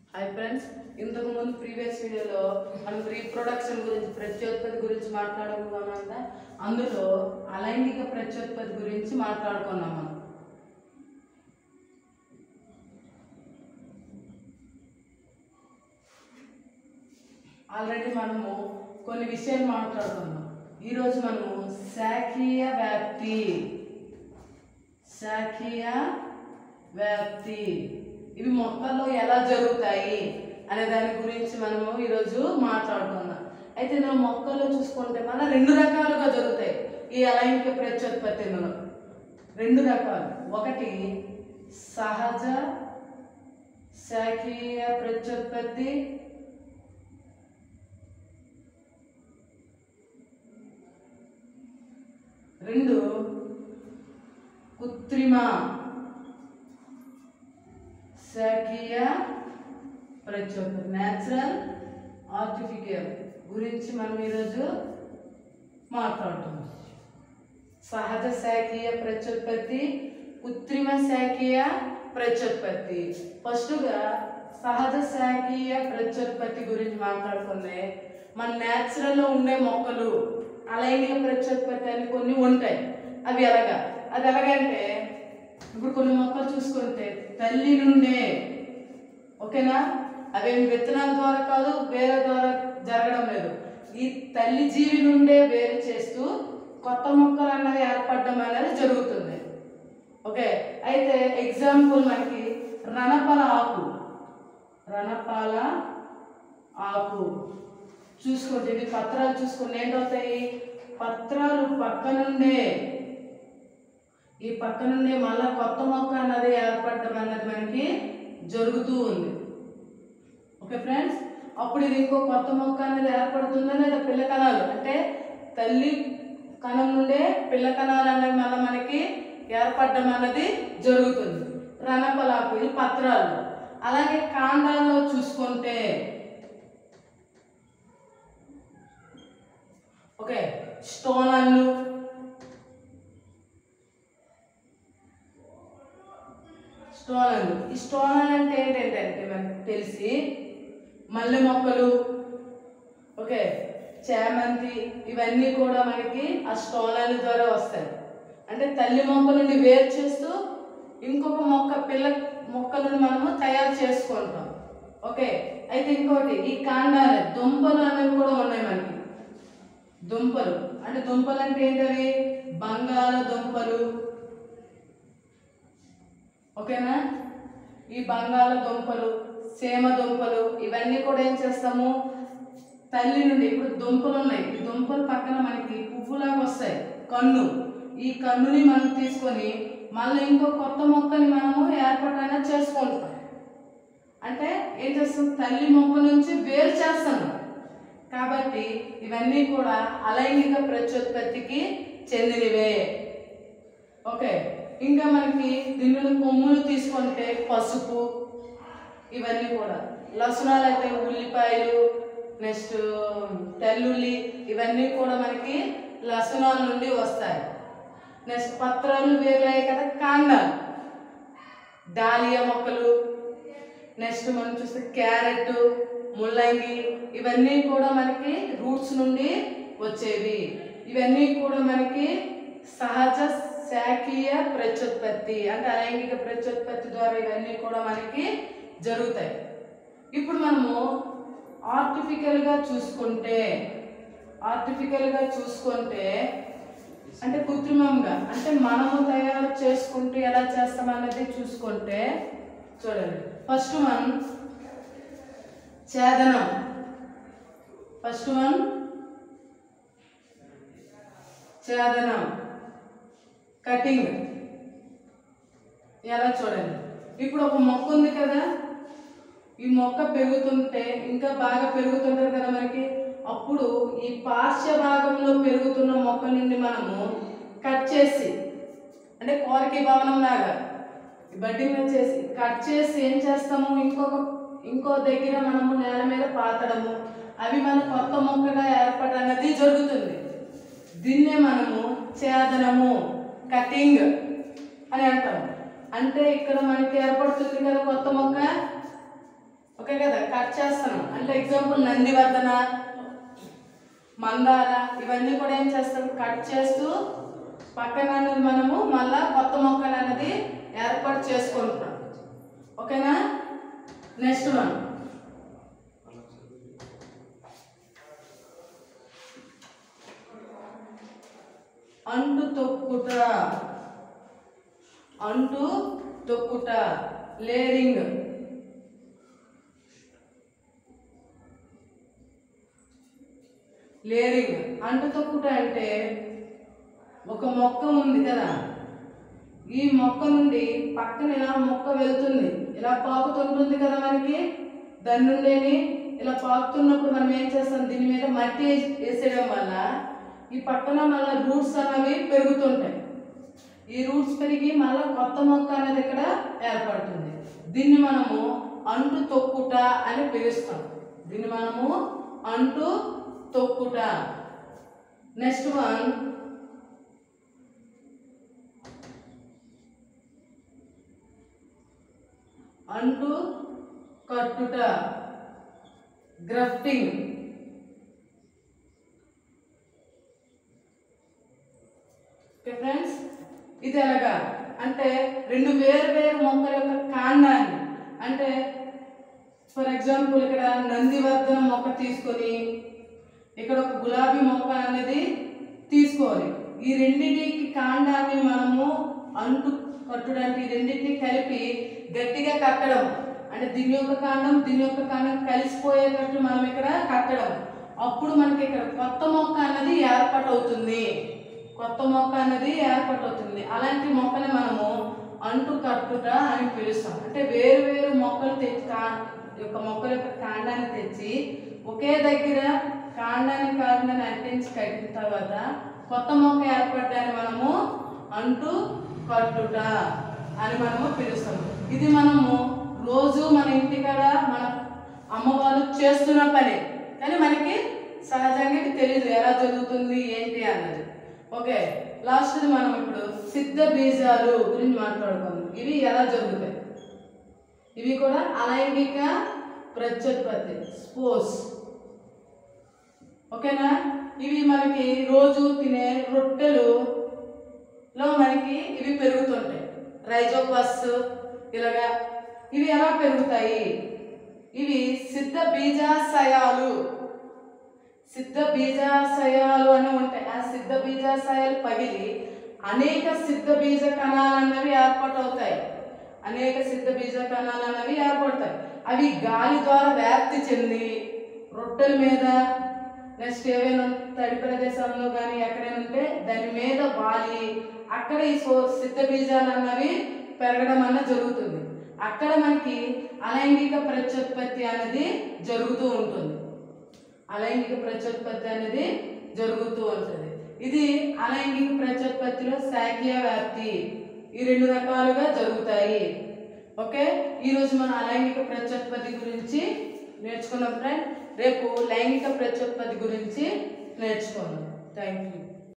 hi friends ఇంతకు ముందు previous వీడియోలో మనం రీప్రొడక్షన్ గురించి ప్రత్యుత్పత్తి గురించి మాట్లాడుకున్నాం కదా అందులో అలైంగిక ప్రత్యుత్పత్తి గురించి మాట్లాడుకున్నాం మనం ఆల్రెడీ మనము కొన్ని విషయాలు మాట్లాడుకున్నాం ఈరోజు మనము శాఖీయ వ్యాప్తి శాఖీయ వ్యాప్తి ఇవి మొక్కల్లో ఎలా జరుగుతాయి అనే దాని గురించి మనము ఈరోజు మాట్లాడుకుందాం అయితే ఇందులో మొక్కల్లో చూసుకుంటే మన రెండు రకాలుగా జరుగుతాయి ఈ అలైంగిక ప్రత్యుత్పత్తి ఇందులో రెండు రకాలు ఒకటి సహజ శాఖీయ ప్రత్యుత్పత్తి రెండు కృత్రిమ శాఖీయ ప్రత్యుత్పత్తి న్యాచురల్ ఆర్టిఫిషియల్ గురించి మనం ఈరోజు మాట్లాడుతున్నాం సహజ శాఖీయ ప్రత్యుత్పత్తి కృత్రిమ శాఖీయ ప్రత్యుత్పత్తి ఫస్ట్గా సహజ శాఖీయ ప్రత్యుత్పత్తి గురించి మాట్లాడుకుందే మన న్యాచురల్లో ఉండే మొక్కలు అలైంగిక ప్రత్యుత్పత్తి అని కొన్ని ఉంటాయి అవి ఎలాగా అది ఎలాగంటే ఇప్పుడు కొన్ని మొక్కలు చూసుకుంటే తల్లి నుండే ఓకేనా అవేమి విత్తనాల ద్వారా కాదు వేరే ద్వారా జరగడం లేదు ఈ తల్లి జీవి నుండే వేరు చేస్తూ కొత్త మొక్కలు అన్నది ఏర్పడడం అనేది జరుగుతుంది ఓకే అయితే ఎగ్జాంపుల్ మనకి రణపాల ఆకు రణపాల ఆకు చూసుకోండి ఇవి పత్రాలు చూసుకుంటే ఏంటవుతాయి పత్రాలు పక్క నుండే ఈ పక్క నుండి మళ్ళా కొత్త మొక్క అన్నది ఏర్పడటం అన్నది మనకి జరుగుతూ ఉంది ఓకే ఫ్రెండ్స్ అప్పుడు ఇది ఇంకో కొత్త మొక్క అనేది ఏర్పడుతుందా లేదా పిల్ల కణాలు అంటే తల్లి కణం నుండే పిల్ల కణాలు అనేవి మళ్ళీ మనకి ఏర్పడడం అన్నది జరుగుతుంది రణపలాకు ఇది పత్రాలు అలాగే కాండాల్లో చూసుకుంటే ఓకే స్టోనన్లు స్టోనన్లు ఈ స్టోనల్ అంటే ఏంటంటే మనకు తెలిసి మల్లె మొక్కలు ఓకే చామంతి ఇవన్నీ కూడా మనకి ఆ స్టోనల్ ద్వారా వస్తాయి అంటే తల్లి మొక్క నుండి వేరు చేస్తూ ఇంకొక మొక్క పిల్ల మొక్క నుండి మనము తయారు చేసుకుంటాం ఓకే అయితే ఇంకోటి ఈ కాండాలు దుంపలు అనేవి కూడా ఉన్నాయి మనకి దుంపలు అంటే దుంపలు అంటే ఏంటవి బంగాళదుంపలు ఓకేనా ఈ బంగాళదుంపలు సేమ దుంపలు ఇవన్నీ కూడా ఏం చేస్తాము తల్లి నుండి ఇప్పుడు దుంపలు ఉన్నాయి ఈ దుంపల పక్కన మనకి పువ్వులాగా వస్తాయి కన్ను ఈ కన్నుని మనం తీసుకొని మళ్ళీ ఇంకో కొత్త మొక్కని మనము ఏర్పాటైనా చేసుకుంటాం అంటే ఏం చేస్తాం తల్లి మొక్క నుంచి వేరు చేస్తాం కాబట్టి ఇవన్నీ కూడా అలైంగిక ప్రత్యుత్పత్తికి చెందినవే ఓకే ఇంకా మనకి దీనిలో కొమ్ములు తీసుకుంటే పసుపు ఇవన్నీ కూడా లసనాలు అయితే ఉల్లిపాయలు నెక్స్ట్ తెల్లుల్లి ఇవన్నీ కూడా మనకి లసనాల నుండి వస్తాయి నెక్స్ట్ పత్రాలు వేరులయ్యాయి కదా కాండాలు డాలియా మొక్కలు నెక్స్ట్ మనం చూస్తే క్యారెట్ ముల్లంగి ఇవన్నీ కూడా మనకి రూట్స్ నుండి వచ్చేవి ఇవన్నీ కూడా మనకి సహజ శాఖీయ ప్రత్యుత్పత్తి అంటే అలైంగిక ప్రత్యుత్పత్తి ద్వారా ఇవన్నీ కూడా మనకి జరుగుతాయి ఇప్పుడు మనము ఆర్టిఫికల్గా చూసుకుంటే ఆర్టిఫికల్గా చూసుకుంటే అంటే కృత్రిమంగా అంటే మనము తయారు చేసుకుంటూ ఎలా చేస్తామన్నది చూసుకుంటే చూడండి ఫస్ట్ వన్ ఛేదనం ఫస్ట్ వన్ ఛేదనం కటింగ్ ఎలా చూడండి ఇప్పుడు ఒక మొక్క ఉంది కదా ఈ మొక్క పెరుగుతుంటే ఇంకా బాగా పెరుగుతుంటుంది కదా మనకి అప్పుడు ఈ పార్శ్వ భాగంలో పెరుగుతున్న మొక్క నుండి మనము కట్ చేసి అంటే కోరకి భవనం లాగా బడ్డీ మీద చేసి కట్ చేసి ఏం చేస్తాము ఇంకొక ఇంకో దగ్గర మనము నేల మీద పాతడము అవి మన కొత్త మొక్కగా ఏర్పడడం అనేది జరుగుతుంది దీన్నే మనము ఛేదనము కటింగ్ అని అంటాం అంటే ఇక్కడ మనకి ఏర్పడుతుంది కదా కొత్త మొక్క ఓకే కదా అంటే ఎగ్జాంపుల్ నందివర్ధన మందార ఇవన్నీ కూడా ఏం చేస్తాం కట్ చేస్తూ పక్కన అనేది మనము మళ్ళా కొత్త మొక్కలు అనేది ఏర్పాటు చేసుకుంటున్నాం ఓకేనా నెక్స్ట్ వన్ అంటు తొక్కుట అంటు తొక్కుట లేరింగ్ లేరింగ్ అంటు తొక్కుట అంటే ఒక మొక్క ఉంది కదా ఈ మొక్క నుండి పక్కన ఇలా మొక్క వెళ్తుంది ఇలా పాకుతుంటుంది కదా మనకి దాని నుండి ఇలా పాకుతున్నప్పుడు మనం ఏం చేస్తాం దీని మీద మట్టి వేసి- వేసేయడం వల్ల ఈ పక్కన మళ్ళీ రూట్స్ అనేవి పెరుగుతుంటాయి ఈ రూట్స్ పెరిగి మళ్ళీ కొత్త మొక్క అనేది ఇక్కడ ఏర్పడుతుంది దీన్ని మనము అంటు తొక్కుట అని పిలుస్తాం దీన్ని మనము అంటు తొక్కుట నెక్స్ట్ వన్ అంటు కట్టుట గ్రఫ్టింగ్ ఓకే ఫ్రెండ్స్ ఇది ఎలాగా అంటే రెండు వేరు వేరు మొక్కల యొక్క కాండాన్ని అంటే ఫర్ ఎగ్జాంపుల్ ఇక్కడ నందివర్ధన మొక్క తీసుకొని ఇక్కడ ఒక గులాబీ మొక్క అనేది తీసుకోవాలి ఈ రెండింటికి కాండాన్ని మనము అంటు కట్టడానికి ఈ రెండింటిని కలిపి గట్టిగా కట్టడం అంటే దీని యొక్క కాండం దీని యొక్క కాండం కలిసిపోయేటట్టు మనం ఇక్కడ కట్టడం అప్పుడు మనకి ఇక్కడ కొత్త మొక్క అన్నది ఏర్పాటు అవుతుంది కొత్త మొక్క అనేది ఏర్పాటు అవుతుంది అలాంటి మొక్కని మనము అంటు కట్టుట అని పిలుస్తాం అంటే వేరు వేరు మొక్కలు తెచ్చి కా- యొక్క మొక్కల యొక్క కాండాన్ని తెచ్చి ఒకే దగ్గర కాండాన్ని కాండాన్ని అంటించి కట్టిన తర్వాత కొత్త మొక్క ఏర్పడ్డాన్ని మనము అంటు కట్టుట అని మనము పిలుస్తాం ఇది మనము రోజు మన ఇంటికాడ మన అమ్మ వాళ్ళు చేస్తున్న పని కానీ మనకి సహజంగా ఇది తెలియదు ఎలా జరుగుతుంది ఏంటి అన్నది ఓకే లాస్ట్ మనం ఇప్పుడు సిద్ధ బీజాలు గురించి మాట్లాడుకుందాం ఇవి ఎలా జరుగుతాయి ఇవి కూడా అలైంగిక ప్రత్యుత్పత్తి స్పోర్స్ ఓకేనా ఇవి మనకి రోజు తినే రొట్టెలు లో మనకి ఇవి పెరుగుతుంటాయి రైజోపస్ ఇలాగా ఇవి ఎలా పెరుగుతాయి ఇవి సిద్ధ బీజాశయాలు సిద్ధ బీజాశయాలు అని ఉంటాయి ఆ సిద్ధ బీజాశయాలు పగిలి అనేక సిద్ధ బీజ కణాలు అన్నవి ఏర్పాటు అవుతాయి అనేక సిద్ధ బీజ కణాలు అన్నవి ఏర్పడతాయి అవి గాలి ద్వారా వ్యాప్తి చెంది రొట్టెల మీద నెక్స్ట్ ఏవైనా తడి ప్రదేశంలో కానీ ఎక్కడైనా ఉంటే దాని మీద వాలి అక్కడ ఈ సో సిద్ధ బీజాలు అన్నవి పెరగడం అన్నది జరుగుతుంది అక్కడ మనకి అలైంగిక ప్రత్యుత్పత్తి అనేది జరుగుతూ ఉంటుంది అలైంగిక ప్రత్యుత్పత్తి అనేది జరుగుతూ ఉంటుంది ఇది అలైంగిక ప్రత్యుత్పత్తిలో శాఖీయ వ్యాప్తి ఈ రెండు రకాలుగా జరుగుతాయి ఓకే ఈరోజు మనం అలైంగిక ప్రత్యుత్పత్తి గురించి నేర్చుకున్నాం ఫ్రెండ్ రేపు లైంగిక ప్రత్యుత్పత్తి గురించి నేర్చుకుందాం థ్యాంక్ యూ